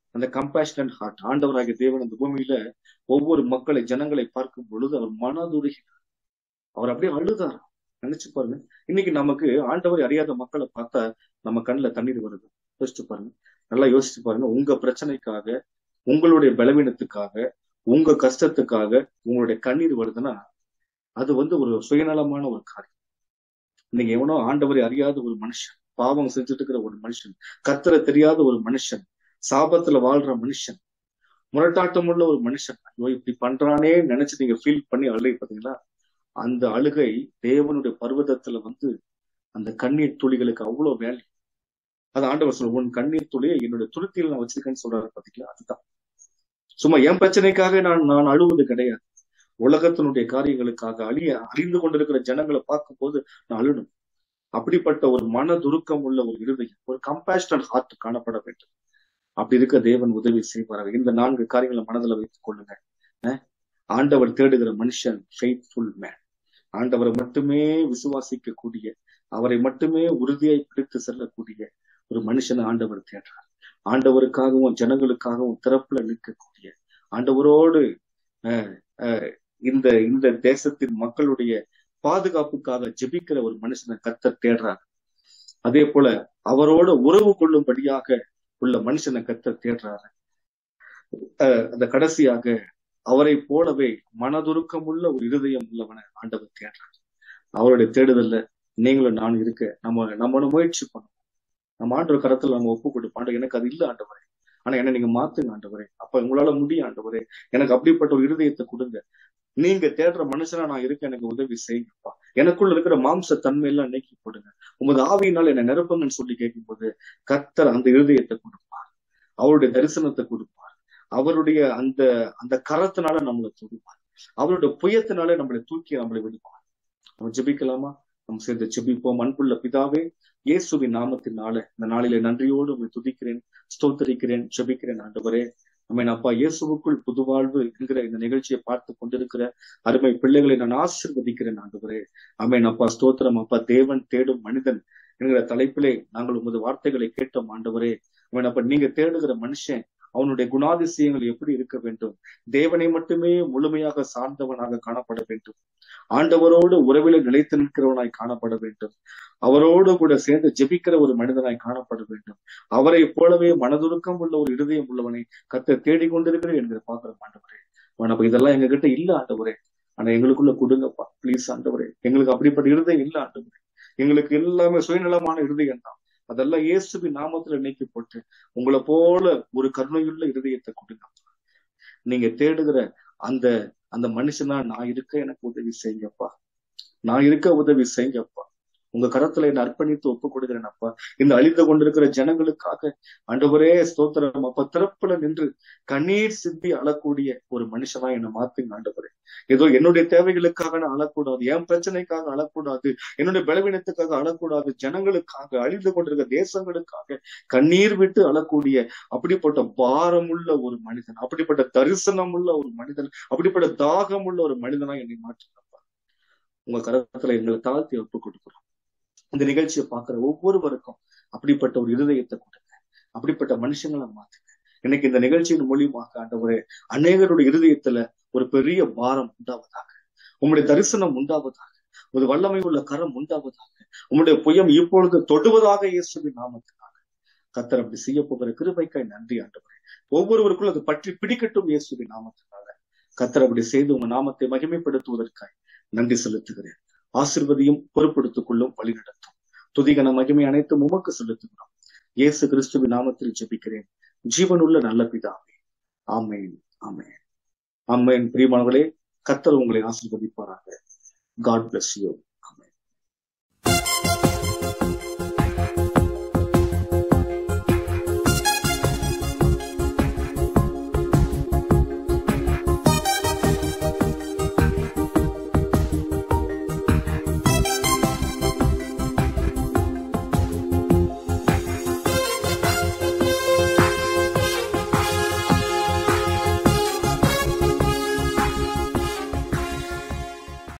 அந்த கம்பேஷனட் ஹார்ட் ஆண்டவராகிய தேவன் அந்த பூமியில ஒவ்வொரு மக்களை ஜனங்களை பார்க்கும் பொழுது அவர் மனதுருகிறார் அவர் அப்படியே அழுதார் நினைச்சு பாருங்க இன்னைக்கு நமக்கு ஆண்டவரை அறியாத மக்களை பார்த்தா நம்ம கண்ணுல தண்ணீர் வருது யோசிச்சு பாருங்க நல்லா யோசிச்சு பாருங்க உங்க பிரச்சனைக்காக உங்களுடைய பலவீனத்துக்காக உங்க கஷ்டத்துக்காக உங்களுடைய கண்ணீர் வருதுன்னா அது வந்து ஒரு சுயநலமான ஒரு காரியம் நீங்க எவனோ ஆண்டவரை அறியாத ஒரு மனுஷன் பாவம் செஞ்சுட்டு இருக்கிற ஒரு மனுஷன் கத்தரை தெரியாத ஒரு மனுஷன் சாபத்துல வாழ்ற மனுஷன் முரட்டாட்டம் உள்ள ஒரு மனுஷன் ஐயோ இப்படி பண்றானே நினைச்சு நீங்க ஃபீல் பண்ணி அழுகை பாத்தீங்களா அந்த அழுகை தேவனுடைய பர்வதத்துல வந்து அந்த கண்ணீர் துளிகளுக்கு அவ்வளவு வேலை அது ஆண்டவர் சொல்ற உன் கண்ணீர் துளியை என்னுடைய துருத்தியில் நான் வச்சிருக்கேன்னு சொல்றாரு பாத்தீங்களா அதுதான் சும்மா என் பிரச்சனைக்காக நான் நான் அழுவது கிடையாது உலகத்தினுடைய காரியங்களுக்காக அழிய அறிந்து கொண்டிருக்கிற ஜனங்களை பார்க்கும் போது நான் அழுணும் அப்படிப்பட்ட ஒரு மன துருக்கம் உள்ள ஒரு இருதயம் ஒரு கம்பேஷனல் ஹார்ட் காணப்பட வேண்டும் அப்படி இருக்க தேவன் உதவி செய்வார் இந்த நான்கு காரியங்களை மனதில் வைத்துக் கொள்ளுங்க ஆண்டவர் தேடுகிற மனுஷன் ஃபெய்த்ஃபுல் மேன் ஆண்டவரை மட்டுமே விசுவாசிக்க கூடிய அவரை மட்டுமே உறுதியாய் பிடித்து செல்லக்கூடிய ஒரு மனுஷனை ஆண்டவர் தேடுறார் ஆண்டவருக்காகவும் ஜனங்களுக்காகவும் திறப்புல நிற்கக்கூடிய ஆண்டவரோடு இந்த இந்த தேசத்தின் மக்களுடைய பாதுகாப்புக்காக ஜெபிக்கிற ஒரு மனுஷனை கத்த தேடுறார் அதே போல அவரோட உறவு கொள்ளும்படியாக உள்ள மனுஷனை கத்த தேடுறாரு அந்த கடைசியாக அவரை போலவே மனதுருக்கம் உள்ள ஒரு இருதயம் உள்ளவனை ஆண்டவர் தேடுறாரு அவருடைய தேடுதல்ல நீங்களும் நானும் இருக்க நம்ம நம்ம முயற்சி பண்ணணும் நம்ம ஆண்டவர் கரத்துல நம்ம ஒப்பு கொடுப்போம் எனக்கு அது இல்லை ஆண்டவரே ஆனா என்ன நீங்க மாத்துங்க ஆண்டவரே அப்ப உங்களால முடியும் ஆண்டவரே எனக்கு அப்படிப்பட்ட ஒரு இருதயத்தை கொடுங்க நீங்க தேடுற மனுஷனா நான் இருக்க எனக்கு உதவி செய்யுங்கப்பா எனக்குள்ள இருக்கிற மாம்ச தன்மை எல்லாம் நீக்கி போடுங்க உமது ஆவியினால் என்ன நிரப்புங்கன்னு சொல்லி கேட்கும்போது கத்தர் அந்த இருதயத்தை கொடுப்பார் அவருடைய தரிசனத்தை கொடுப்பார் அவருடைய அந்த அந்த கரத்தினால நம்மளை தொடுப்பார் அவருடைய புயத்தினால நம்மளை தூக்கி நம்மளை விடுப்பார் நம்ம ஜெபிக்கலாமா நம்ம சேர்ந்து ஜெபிப்போம் அன்புள்ள பிதாவே இயேசுவின் நாமத்தினால இந்த நாளிலே நன்றியோடு உங்களை துதிக்கிறேன் ஸ்தோத்தரிக்கிறேன் ஜெபிக்கிறேன் ஆண்டவரே நம்ம அப்பா இயேசுவுக்குள் புதுவாழ்வு என்கிற இந்த நிகழ்ச்சியை பார்த்து கொண்டிருக்கிற அருமை பிள்ளைகளை நான் ஆசிர்வதிக்கிறேன் ஆண்டவரே அமேன் அப்பா ஸ்தோத்திரம் அப்பா தேவன் தேடும் மனிதன் என்கிற தலைப்பிலே நாங்கள் உமது வார்த்தைகளை கேட்டோம் ஆண்டவரே அவன் அப்ப நீங்க தேடுகிற மனுஷன் அவனுடைய குணாதிசயங்கள் எப்படி இருக்க வேண்டும் தேவனை மட்டுமே முழுமையாக சார்ந்தவனாக காணப்பட வேண்டும் ஆண்டவரோடு உறவில நிலைத்து நிற்கிறவனாய் காணப்பட வேண்டும் அவரோடு கூட சேர்ந்து ஜெபிக்கிற ஒரு மனிதனாய் காணப்பட வேண்டும் அவரை போலவே மனதுருக்கம் உள்ள ஒரு இருதயம் உள்ளவனை கத்த தேடிக்கொண்டிருக்கிற என்கிற பாத்திரம் ஆண்டவரே அப்ப இதெல்லாம் எங்க கிட்ட இல்ல ஆண்டவரே ஆனா எங்களுக்குள்ள கொடுங்கப்பா ப்ளீஸ் ஆண்டவரே எங்களுக்கு அப்படிப்பட்ட இருதயம் இல்ல ஆண்டவரே எங்களுக்கு எல்லாமே சுயநலமான இருதயம் தான் அதெல்லாம் இயேசுவின் நாமத்துல நீக்கி போட்டு உங்களை போல ஒரு கருணையுள்ள இருதயத்தை கொடுங்க நீங்க தேடுகிற அந்த அந்த மனுஷனா நான் இருக்க எனக்கு உதவி செய்யுங்கப்பா நான் இருக்க உதவி செய்யுங்கப்பா உங்க கரத்துல என்ன அர்ப்பணித்து ஒப்பு கொடுக்கிறேன் அப்பா இந்த அழிந்து கொண்டிருக்கிற ஜனங்களுக்காக ஆண்டவரே ஸ்தோத்திரம் அப்பா திறப்புல நின்று கண்ணீர் சிந்தி அழக்கூடிய ஒரு மனுஷனா என்னை மாத்துங்க ஆண்டவரே ஏதோ என்னுடைய தேவைகளுக்காக நான் அழக்கூடாது என் பிரச்சனைக்காக அழக்கூடாது என்னுடைய பலவீனத்துக்காக அழக்கூடாது ஜனங்களுக்காக அழிந்து கொண்டிருக்கிற தேசங்களுக்காக கண்ணீர் விட்டு அழக்கூடிய அப்படிப்பட்ட பாரமுள்ள ஒரு மனிதன் அப்படிப்பட்ட தரிசனம் உள்ள ஒரு மனிதன் அப்படிப்பட்ட தாகம் உள்ள ஒரு மனிதனா என்னை மாற்றுங்கப்பா உங்க கரத்துல எங்களை தாழ்த்தி ஒப்பு கொடுக்குறோம் இந்த நிகழ்ச்சியை பாக்குற ஒவ்வொருவருக்கும் அப்படிப்பட்ட ஒரு இருதயத்தை கொடுங்க அப்படிப்பட்ட மனுஷங்களை மாத்துங்க இன்னைக்கு இந்த நிகழ்ச்சியின் மூலியமாக ஆண்டவரே அநேகருடைய இருதயத்துல ஒரு பெரிய பாரம் உண்டாவதாக உங்களுடைய தரிசனம் உண்டாவதாக ஒரு வல்லமை உள்ள கரம் உண்டாவதாக உங்களுடைய புயம் இப்பொழுது தொடுவதாக இயேசுவின் நாமத்தினாக கத்தர் அப்படி செய்ய போகிற கிருபைக்காய் நன்றி ஆண்டவரே ஒவ்வொருவருக்குள்ள அது பற்றி பிடிக்கட்டும் இயேசுவின் நாமத்தினால கத்தர் அப்படி செய்து உங்க நாமத்தை மகிமைப்படுத்துவதற்காய் நன்றி செலுத்துகிறேன் ஆசிர்வதியும் பொறுப்படுத்திக் கொள்ளும் வழிநடத்தும் துதிகன மகிமை அனைத்தும் உமக்கு செலுத்துகிறோம் இயேசு கிறிஸ்துவின் நாமத்தில் ஜெபிக்கிறேன் ஜீவனுள்ள நல்ல பிதாவே ஆமேன் ஆமேன் ஆமேன் பிரியமானவர்களே கத்தர் உங்களை ஆசிர்வதிப்பாராக காட் பிளஸ் யூ